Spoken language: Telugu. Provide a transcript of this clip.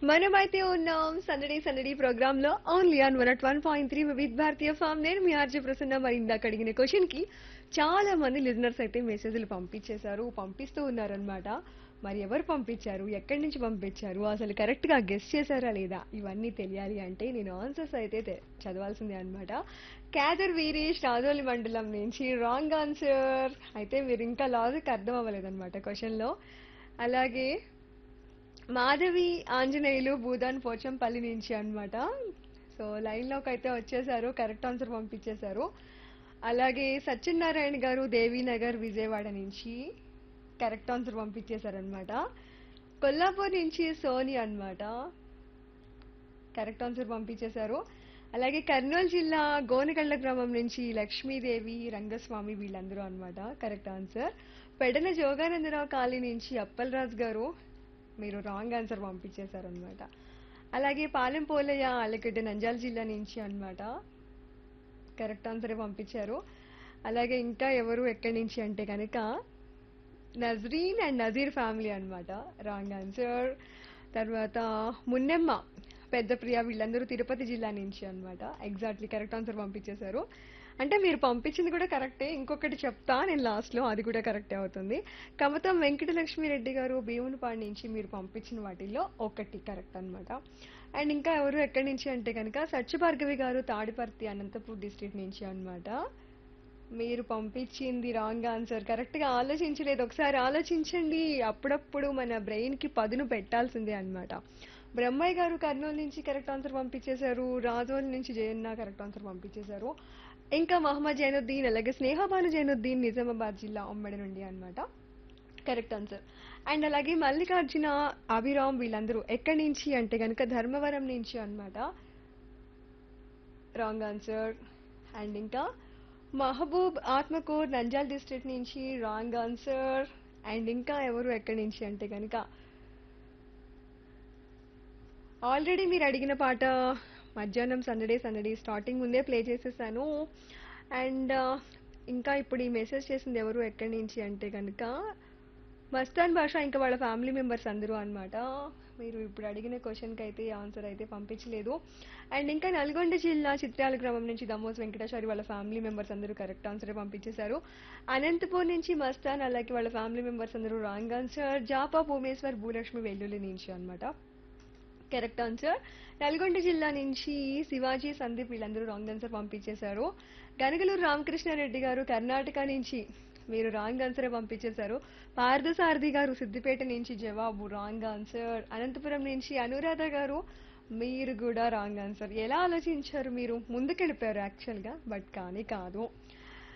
మనమైతే ఉన్నాం సందడి సందడి ప్రోగ్రామ్ లో only on one at one point three with భారతీయ ఫామ్ నేను మీ ఆర్జే ప్రసన్న మరి ఇందాక అడిగిన క్వశ్చన్ కి చాలా మంది లిజనర్స్ అయితే మెసేజ్లు పంపించేశారు పంపిస్తూ ఉన్నారనమాట మరి ఎవరు పంపించారు ఎక్కడి నుంచి పంపించారు అసలు కరెక్ట్ గా గెస్ చేశారా లేదా ఇవన్నీ తెలియాలి అంటే నేను ఆన్సర్స్ అయితే తె- చదవాల్సిందే అనమాట క్యాదర్ వీరేష్ రాజోలి మండలం నుంచి రాంగ్ ఆన్సర్ అయితే మీరు ఇంకా లాజిక్ అర్థం అవ్వలేదన్నమాట క్వశ్చన్ లో అలాగే మాధవి ఆంజనేయులు భూదాన్ పోచంపల్లి నుంచి అన్నమాట సో లైన్ లోకి అయితే వచ్చేసారు కరెక్ట్ ఆన్సర్ పంపించేశారు అలాగే సత్యనారాయణ గారు దేవీనగర్ విజయవాడ నుంచి కరెక్ట్ ఆన్సర్ పంపించేశారనమాట కొల్లాపూర్ నుంచి సోని అన్నమాట కరెక్ట్ ఆన్సర్ పంపించేశారు అలాగే కర్నూలు జిల్లా గోనగళ్ళ గ్రామం నుంచి లక్ష్మీదేవి రంగస్వామి వీళ్ళందరూ అన్నమాట correct answer Pedana Jogananda Rao colony నుంచి అప్పలరాజు గారు మీరు రాంగ్ ఆన్సర్ పంపించేశారనమాట అలాగే పాలెం పోలయ్య ఆలగడ్డ నంద్యాల జిల్లా నుంచి అన్నమాట కరెక్ట్ ఆన్సరే పంపించారు అలాగే ఇంకా ఎవరు ఎక్కడి నుంచి అంటే కనుక నజరీన్ అండ్ నజీర్ ఫ్యామిలీ అన్నమాట రాంగ్ ఆన్సర్ తర్వాత మున్నెమ్మ పెద్ద ప్రియ వీళ్ళందరూ తిరుపతి జిల్లా నుంచి అన్నమాట ఎగ్జాక్ట్లీ కరెక్ట్ ఆన్సర్ పంపించేశారు అంటే మీరు పంపించింది కూడా కరెక్టే ఇంకొకటి చెప్తా నేను లాస్ట్ లో అది కూడా కరెక్టే అవుతుంది కమతం వెంకటలక్ష్మి రెడ్డి గారు భీమునిపాడు నుంచి మీరు పంపించిన వాటిల్లో ఒకటి కరెక్ట్ అన్నమాట అండ్ ఇంకా ఎవరు ఎక్కడి నుంచి అంటే కనుక సత్యభార్గవి గారు తాడిపర్తి అనంతపూర్ డిస్ట్రిక్ట్ నుంచి అన్నమాట మీరు పంపించింది రాంగ్ ఆన్సర్ కరెక్ట్ గా ఆలోచించలేదు ఒకసారి ఆలోచించండి అప్పుడప్పుడు మన బ్రెయిన్ కి పదును పెట్టాల్సిందే అన్నమాట బ్రహ్మయ్య గారు కర్నూలు నుంచి కరెక్ట్ ఆన్సర్ పంపించేశారు రాజోల్ నుంచి జయన్న కరెక్ట్ ఆన్సర్ పంపించేశారు ఇంకా మహమ్మద్ జైనుద్దీన్ అలాగే స్నేహబాను జైనుద్దీన్ నిజామాబాద్ జిల్లా ఉమ్మడి నుండి అన్నమాట కరెక్ట్ ఆన్సర్ అండ్ అలాగే మల్లికార్జున అభిరామ్ వీళ్ళందరూ ఎక్కడి నుంచి అంటే కనుక ధర్మవరం నుంచి అన్నమాట రాంగ్ ఆన్సర్ అండ్ ఇంకా మహబూబ్ ఆత్మకూర్ నంజాల్ డిస్ట్రిక్ట్ నుంచి రాంగ్ ఆన్సర్ అండ్ ఇంకా ఎవరు ఎక్కడి నుంచి అంటే కనుక ఆల్రెడీ మీరు అడిగిన పాట మధ్యాహ్నం సందడే సందడి స్టార్టింగ్ ముందే ప్లే చేసేసాను అండ్ ఇంకా ఇప్పుడు ఈ మెసేజ్ చేసింది ఎవరు ఎక్కడి నుంచి అంటే కనుక మస్తాన్ భాష ఇంకా వాళ్ళ ఫ్యామిలీ మెంబర్స్ అందరూ అన్నమాట మీరు ఇప్పుడు అడిగిన క్వశ్చన్కి అయితే ఆన్సర్ అయితే పంపించలేదు అండ్ ఇంకా నల్గొండ జిల్లా చిత్రాల గ్రామం నుంచి దమోస్ వెంకటేశ్వరి వాళ్ళ ఫ్యామిలీ మెంబర్స్ అందరూ కరెక్ట్ ఆన్సర్ పంపించేశారు అనంతపూర్ నుంచి మస్తాన్ అలాగే వాళ్ళ ఫ్యామిలీ మెంబర్స్ అందరూ రాంగ్ ఆన్సర్ జాపా భూమేశ్వర్ భూలక్ష్మి వెల్లుల్లి నుంచి అన్నమాట కరెక్ట్ ఆన్సర్ నల్గొండ జిల్లా నుంచి శివాజీ సందీప్ వీళ్ళందరూ రాంగ్ ఆన్సర్ పంపించేశారు గనగలూరు రామకృష్ణారెడ్డి గారు కర్ణాటక నుంచి మీరు రాంగ్ ఆన్సర్ పంపించేశారు పార్థసారథి గారు సిద్దిపేట నుంచి జవాబు రాంగ్ ఆన్సర్ అనంతపురం నుంచి అనురాధ గారు మీరు కూడా రాంగ్ ఆన్సర్ ఎలా ఆలోచించారు మీరు ముందుకెళ్ళిపోయారు యాక్చువల్గా బట్ కానీ కాదు